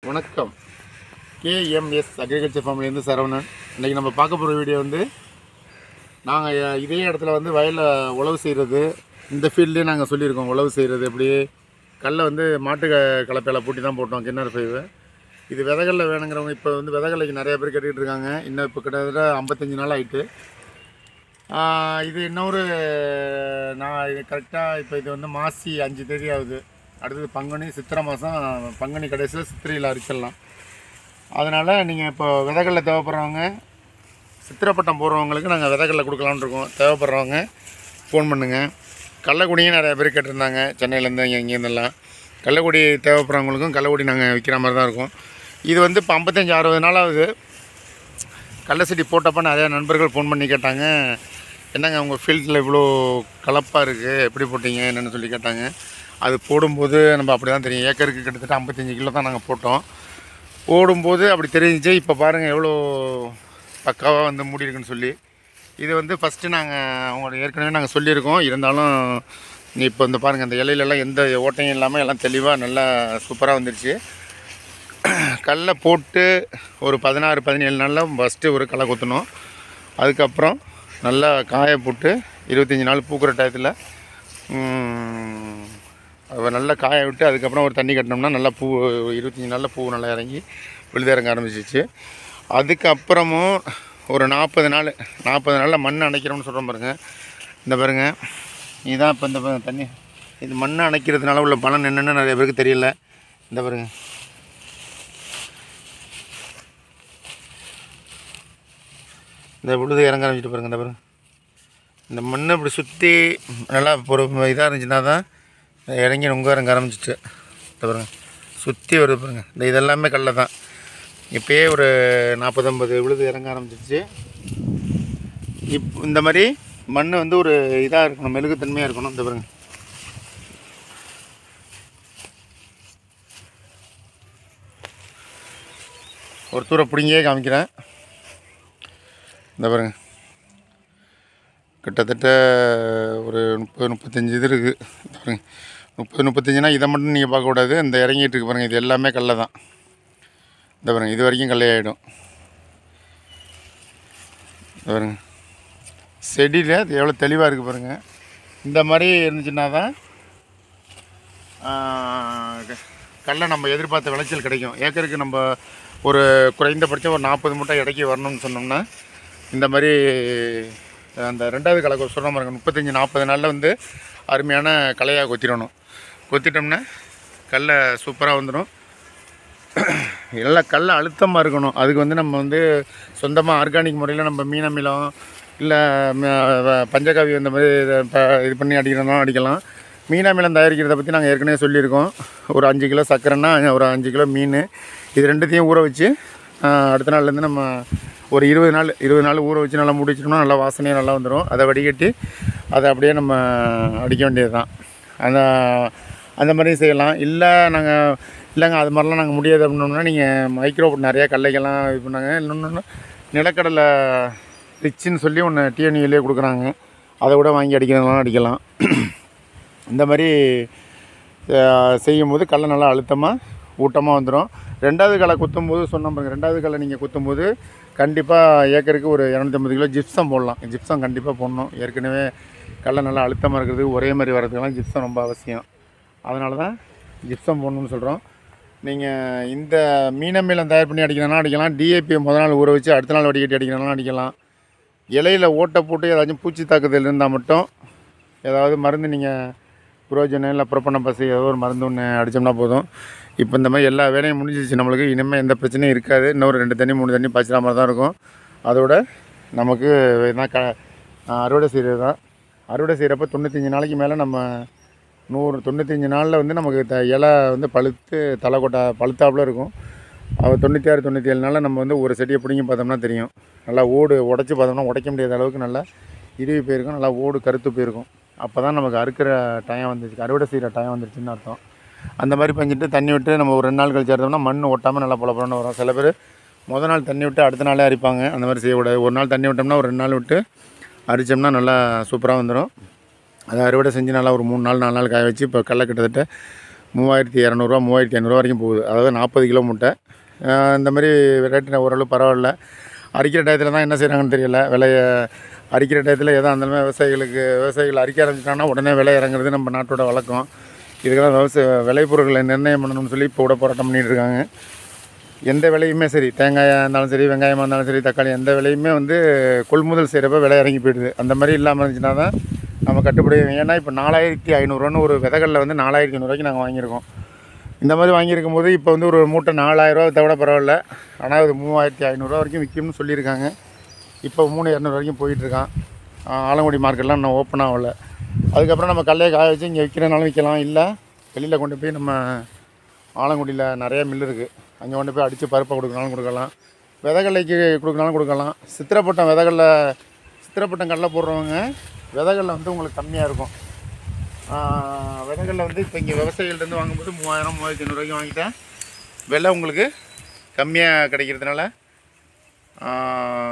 வணக்கம் KMS agriculture ஃபார்ம்லேருந்து Saravanan இன்றைக்கி நம்ம பார்க்க போகிற வீடியோ வந்து நாங்கள் இதே இடத்துல வந்து வயலில் உழவு செய்கிறது இந்த ஃபீல்ட்லேயே நாங்கள் சொல்லியிருக்கோம் உழவு செய்கிறது எப்படி கல்லை வந்து மாட்டு க- கலப்பையில் பூட்டி தான் போட்டோம் கிண்ணறு ஃபைவு இது விதைகளில் வேணுங்கிறவங்க இப்போ வந்து விதைகளைக்கு நிறைய பேர் கேட்டுக்கிட்டு இருக்காங்க இன்னும் இப்போ கிட்டத்தட்ட ஐம்பத்தஞ்சு நாள் ஆயிட்டு ஆஹ் இது இன்னொரு நான் இது கரெக்டாக இப்போ இது வந்து மாசி அஞ்சு தேதி ஆகுது அடுத்தது பங்குனி சித்திரை மாதம் பங்குனி கடைசியில் சித்திரையில் அரிச்சிடலாம் அதனால் நீங்கள் இப்போ விதைகளில் தேவைப்படுறவங்க சித்திரப்பட்டம் போடுறவங்களுக்கு நாங்கள் விதைகளில் கொடுக்கலான்னு இருக்கோம் தேவைப்படுறவங்க ஃபோன் பண்ணுங்கள் கள்ளக்குடியும் நிறைய பேர் கேட்டிருந்தாங்க சென்னையிலேருந்து இங்கே இங்கேருந்தெல்லாம் கள்ளக்குடி தேவைப்படுறவங்களுக்கும் கள்ளக்குடி நாங்கள் விற்கிற மாதிரி தான் இருக்கும் இது வந்து இப்போ ஐம்பத்தஞ்சு அறுபது நாள் ஆகுது கள்ளச்செடி போட்டப்போ நிறையா நண்பர்கள் ஃபோன் பண்ணி கேட்டாங்க என்னங்க உங்கள் ஃபீல்டில் இவ்வளோ கலப்பாக இருக்குது எப்படி போட்டீங்க என்னென்னு சொல்லி கேட்டாங்க அது போடும்போது நம்ம அப்படி தான் தெரியும் ஏக்கருக்கு கிட்டத்தட்ட ஐம்பத்தஞ்சு கிலோ தான் நாங்கள் போட்டோம் போடும்போது அப்படி தெரிஞ்சிச்சு இப்போ பாருங்கள் எவ்வளோ பக்காவாக வந்து மூடி இருக்குன்னு சொல்லி இது வந்து ஃபஸ்ட்டு நாங்கள் அவங்களோட ஏற்கனவே நாங்கள் சொல்லியிருக்கோம் இருந்தாலும் நீ இப்போ இந்த பாருங்கள் அந்த இலையிலலாம் எந்த ஓட்டையும் இல்லாமல் எல்லாம் தெளிவாக நல்லா சூப்பராக வந்துருச்சு கல்லை போட்டு ஒரு பதினாறு பதினேழு நாளில் ஃபஸ்ட்டு ஒரு களை குத்தணும் அதுக்கப்புறம் நல்லா காய போட்டு இருபத்தஞ்சி நாள் பூக்கிற டயத்தில் அதை நல்லா காய விட்டு அதுக்கப்புறம் ஒரு தண்ணி கட்டினோம்னா நல்லா பூ இருபத்தஞ்சி நாளில் பூ நல்லா இறங்கி விழுத இறங்க ஆரம்பிச்சிச்சு அதுக்கப்புறமும் ஒரு நாற்பது நாள் நாற்பது நாளில் மண் அணைக்கிறோம்னு சொல்கிறோம் பாருங்கள் இந்த பாருங்க இதுதான் இப்போ இந்த பாருங்க தண்ணி இது மண் அணைக்கிறதுனால உள்ள பலன் என்னென்னு நிறைய பேருக்கு தெரியல இந்த பாருங்க இந்த விழுது இறங்க ஆரம்பிச்சிட்டு பாருங்க இந்த பாருங்க இந்த மண்ணை இப்படி சுற்றி நல்லா ஒரு இதாக இருந்துச்சுன்னா தான் இறங்கி ரொம்ப இறங்க ஆரம்பிச்சிச்சு இந்த பாருங்க சுற்றி வருது பாருங்க இந்த இதெல்லாமே கல்லை தான் இப்போயே ஒரு நாற்பது ஐம்பது விழுது இறங்க ஆரம்பிச்சிருச்சு இப் இந்த மாதிரி மண் வந்து ஒரு இதாக இருக்கணும் மெழுகுத்தன்மையாக இருக்கணும் இந்த பாருங்க ஒரு தூரம் பிடிங்கியே காமிக்கிறேன் இந்த பாருங்க கிட்டத்தட்ட ஒரு முப்பது முப்பத்தஞ்சு இது இருக்குது இந்த பாருங்க முப்பது முப்பத்தஞ்சுனா இதை மட்டும் நீங்கள் பார்க்கக்கூடாது இந்த இறங்கிட்டு இருக்கு பாருங்கள் இது எல்லாமே கல்லை தான் இந்த பாருங்க இது வரைக்கும் கல்லையாயிடும் இந்த பாருங்க செடியில் அது எவ்வளோ தெளிவாக இருக்குது பாருங்கள் இந்த மாதிரி இருந்துச்சுன்னா தான் ஆஹ், க- கடலை நம்ம எதிர்பார்த்த விளைச்சல் கிடைக்கும் ஏக்கருக்கு நம்ம ஒரு குறைந்தபட்சம் ஒரு நாற்பது மூட்டை இடைக்கி வரணும்னு சொன்னோம்னா இந்த மாதிரி அந்த ரெண்டாவது களை சொல்கிற பாருங்க முப்பத்தஞ்சு நாற்பது நாளில் வந்து அருமையான களையாக கொத்திடணும் கொத்திட்டோம்னா கடலை சூப்பராக வந்துடும் நல்லா கல் அழுத்தமாக இருக்கணும் அதுக்கு வந்து நம்ம வந்து சொந்தமாக ஆர்கானிக் முறையில் நம்ம மீன் அமிலம் இல்லை பஞ்சகாவி இந்த மாதிரி இதை ப- இது பண்ணி அடிக்கிறதுனாலும் அடிக்கலாம் மீன் அமிலம் தயாரிக்கிறத பற்றி நாங்கள் ஏற்கனவே சொல்லியிருக்கோம் ஒரு அஞ்சு கிலோ சர்க்கரைன்னா ஒரு அஞ்சு கிலோ மீன் இது ரெண்டுத்தையும் ஊற வச்சு ஆஹ், அடுத்த நாள்லேருந்து நம்ம ஒரு இருபது நாள் இருபது நாள் ஊற வச்சு நல்லா முடிச்சிட்டோம்னா நல்லா வாசனையாக நல்லா வந்துடும் அதை வடிகட்டி அதை அப்படியே நம்ம அடிக்க வேண்டியது தான் அந்த அந்த மாதிரியும் செய்யலாம் இல்லை நாங்கள் இல்லைங்க அது மாதிரிலாம் நாங்கள் முடியாது அப்படின்னோம்னா நீங்கள் மைக்ரோ நிறையா கடலைக்கெல்லாம் இது பண்ணாங்க இன்னொன்று நிலக்கடலை ரிச்சுன்னு சொல்லி ஒன்று டிஎன்யூலே கொடுக்குறாங்க அதை கூட வாங்கி அடிக்கிறதுனாலும் அடிக்கலாம் இந்த மாதிரி அஹ், செய்யும்போது கடலை நல்லா அழுத்தமாக ஊட்டமாக வந்துடும் ரெண்டாவது களை குத்தும்போது சொன்னோம் பாருங்க ரெண்டாவது களை நீங்கள் குத்தும்போது கண்டிப்பாக ஏக்கருக்கு ஒரு இரநூத்தம்பது கிலோ ஜிப்சம் போடலாம் ஜிப்சம் கண்டிப்பாக போடணும் ஏற்கனவே கடலை நல்லா அழுத்தமாக இருக்கிறதுக்கு ஒரே மாதிரி வர்றதுக்கெல்லாம் ஜிப்சம் ரொம்ப அவசியம் அதனால தான் ஜிப்சம் போடணும்னு சொல்கிறோம் நீங்கள் இந்த மீனமீலம் தயார் பண்ணி அடிக்கிறதுனா அடிக்கலாம் டிஏபி முத நாள் ஊற வச்சு அடுத்த நாள் வடிகட்டி அடிக்கிறதுனாலும் அடிக்கலாம் இலையில் ஓட்டை போட்டு ஏதாச்சும் பூச்சி தாக்குதல் இருந்தால் மட்டும் ஏதாவது மருந்து நீங்கள் புரோஜனம் இல்லை புறப்பண்ண பசி ஏதோ ஒரு மருந்து ஒன்று அடித்தோம்னா போதும் இப்போ இந்த மாதிரி எல்லா வேலையும் முடிஞ்சிச்சு நம்மளுக்கு இனிமேல் எந்த பிரச்சனையும் இருக்காது இன்னொரு ரெண்டு தண்ணி மூணு தண்ணி பாய்ச்சிற மாதிரி தான் இருக்கும் அதோட நமக்கு என்ன க அறுவடை செய்கிறது தான் அறுவடை செய்கிறப்ப தொண்ணூத்தஞ்சு நாளைக்கு மேலே நம்ம நூறு தொண்ணூத்தஞ்சு நாளில் வந்து நமக்கு த இலை வந்து பழுத்து தலை கொட்டா பழுத்தாப்புல இருக்கும் அது தொண்ணூற்றி ஆறு தொண்ணூற்றி ஏழு நாளில் நம்ம வந்து ஒரு செடியை பிடிங்கி பார்த்தோம்னா தெரியும் நல்லா ஓடு உடச்சி பார்த்தோம்னா உடைக்க முடியாத அளவுக்கு நல்லா இறுவி போயிருக்கும் நல்லா ஓடு கருத்து போயிருக்கும் அப்போ தான் நமக்கு அறுக்கிற டைம் வந்துச்சு அறுவடை செய்கிற டைம் வந்துருச்சுன்னு அர்த்தம் அந்த மாதிரி பஞ்சிட்டு தண்ணி விட்டு நம்ம ஒரு ரெண்டு நாள் கழிச்சு எடுத்தோம்னா மண் ஒட்டாமல் நல்லா பொல பொலன்னு வரும் சில பேர் முத நாள் தண்ணி விட்டு அடுத்த நாளே அரிப்பாங்க அந்த மாதிரி செய்யக்கூடாது ஒரு நாள் தண்ணி விட்டோம்னா ஒரு ரெண்டு நாள் விட்டு அரிச்சோம்னா நல்லா சூப்பராக வந்துடும் அதை அறுவடை செஞ்சு நல்லா ஒரு மூணு நாள் நாலு நாள் காய வச்சு இப்போ கடலை கிட்டத்தட்ட மூவாயிரத்தி இரநூறுவா மூவாயிரத்தி ஐநூறுரூவா வரைக்கும் போகுது அதாவது நாற்பது கிலோ மூட்டை ஆஹ் இந்த மாதிரி ரேட்டு ஓரளவு பரவாயில்ல அரிக்கிற டயத்தில் தான் என்ன செய்கிறாங்கன்னு தெரியல விலையை அரிக்கிற டயத்தில் எதாக இருந்தாலுமே விவசாயிகளுக்கு விவசாயிகள் அரிக்க ஆரம்பிச்சிட்டாங்கன்னா உடனே விலை இறங்குறது நம்ம நாட்டோட வழக்கம் இதுக்கெல்லாம் விவசாய விளைபொருட்களை நிர்ணயம் பண்ணணும்னு சொல்லி இப்போ கூட போராட்டம் பண்ணிட்டு இருக்காங்க எந்த விலையுமே சரி தேங்காயாக இருந்தாலும் சரி வெங்காயமாக இருந்தாலும் சரி தக்காளி எந்த விலையுமே வந்து கொள்முதல் செய்கிறப்ப விலை இறங்கி போயிடுது அந்த மாதிரி இல்லாமல் இருந்துச்சுன்னா தான் நம்ம கட்டுப்படி ஏன்னா இப்போ நாலாயிரத்தி ஐநூறுரூவான்னு ஒரு விதைகளில் வந்து நாலாயிரத்தி ஐநூறுரூவாய்க்கு நாங்கள் வாங்கியிருக்கோம் இந்த மாதிரி வாங்கியிருக்கும் போது இப்போ வந்து ஒரு மூட்டை நாலாயிரரூவா தவிர பரவாயில்ல ஆனால் அது மூவாயிரத்தி ஐநூறுரூவா வரைக்கும் விற்கும்னு சொல்லியிருக்காங்க இப்போ மூணு இரநூறு வரைக்கும் போயிட்டுருக்கான் ஆலங்குடி மார்க்கெட்லாம் இன்னும் ஓப்பன் ஆகல அதுக்கப்புறம் நம்ம கல்லையை காய வச்சு இங்கே விற்கிறனாலும் விற்கலாம் இல்லை வெளியில் கொண்டு போய் நம்ம ஆலங்குடியில் நிறைய மில் இருக்குது அங்கே கொண்டு போய் அடித்து பருப்பை கொடுக்கனாலும் கொடுக்கலாம் விதைகல்லைக்கு கொடுக்கனாலும் கொடுக்கலாம் சித்திரப்பட்டம் விதைகளில் சித்திரப்பட்டம் கடலை போடுறவங்க விதைகளில் வந்து உங்களுக்கு கம்மியாக இருக்கும் விதைகளில் வந்து இப்போ இங்கே விவசாயிகள்டேருந்து வாங்கும்போது மூவாயிரம் மூவாயிரத்தி ஐநூறுரூவாய்க்கு வாங்கிட்டா விலை உங்களுக்கு கம்மியாக கிடைக்கிறதுனால ஆஹ்,